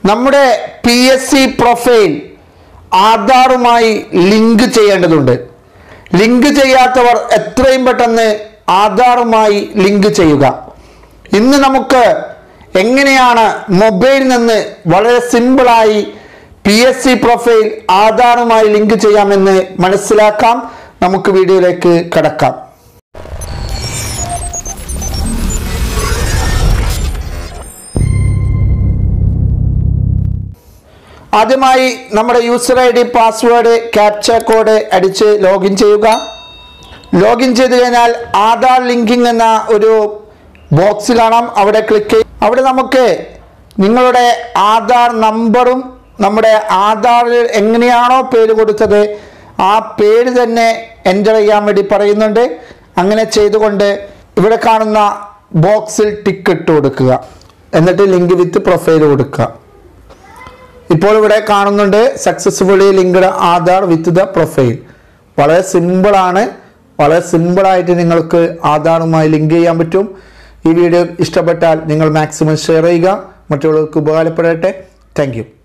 നമ്മുടെ P S C profile ആധാറുമായി link ചെയ്യേണ്ടതുണ്ട് ലിങ്ക് ചെയ്യാത്തവർ എത്രയും പെട്ടെന്ന് ആധാറുമായി ലിങ്ക് ചെയ്യുക ഇന്ന് നമുക്ക് എങ്ങനെയാണ് മൊബൈലിൽ നിന്ന് വളരെ സിമ്പിളായി പി എസ് സി പ്രൊഫൈൽ ആധാറുമായി ലിങ്ക് ചെയ്യാമെന്ന് മനസ്സിലാക്കാം നമുക്ക് വീഡിയോയിലേക്ക് കടക്കാം ആദ്യമായി നമ്മുടെ user I D password captcha code അടിച്ച് ലോഗിൻ ചെയ്യുക ലോഗിൻ ചെയ്ത് കഴിഞ്ഞാൽ ആധാർ ലിങ്കിങ് എന്ന ഒരു ബോക്സ് കാണാം അവിടെ ക്ലിക്ക് ചെയ്യും അവിടെ നമുക്ക് നിങ്ങളുടെ ആധാർ നമ്പറും നമ്മുടെ ആധാറിൽ എങ്ങനെയാണോ പേര് കൊടുത്തത് ആ പേര് തന്നെ എൻ്റർ ചെയ്യാൻ വേണ്ടി പറയുന്നുണ്ട് അങ്ങനെ ചെയ്തുകൊണ്ട് ഇവിടെ കാണുന്ന ബോക്സിൽ ടിക്ക് ഇട്ട് കൊടുക്കുക എന്നിട്ട് ലിങ്ക് വിത്ത് പ്രൊഫൈൽ കൊടുക്കുക ഇപ്പോൾ ഇവിടെ കാണുന്നുണ്ട് successfully linked Aadhaar with the profile വളരെ സിമ്പിളാണ് വളരെ സിമ്പിളായിട്ട് നിങ്ങൾക്ക് ആധാറുമായി ലിങ്ക് ചെയ്യാൻ പറ്റും ഈ വീഡിയോ ഇഷ്ടപ്പെട്ടാൽ നിങ്ങൾ മാക്സിമം ഷെയർ ചെയ്യുക മറ്റുള്ളവർക്ക് ഉപകാരപ്പെടട്ടെ താങ്ക്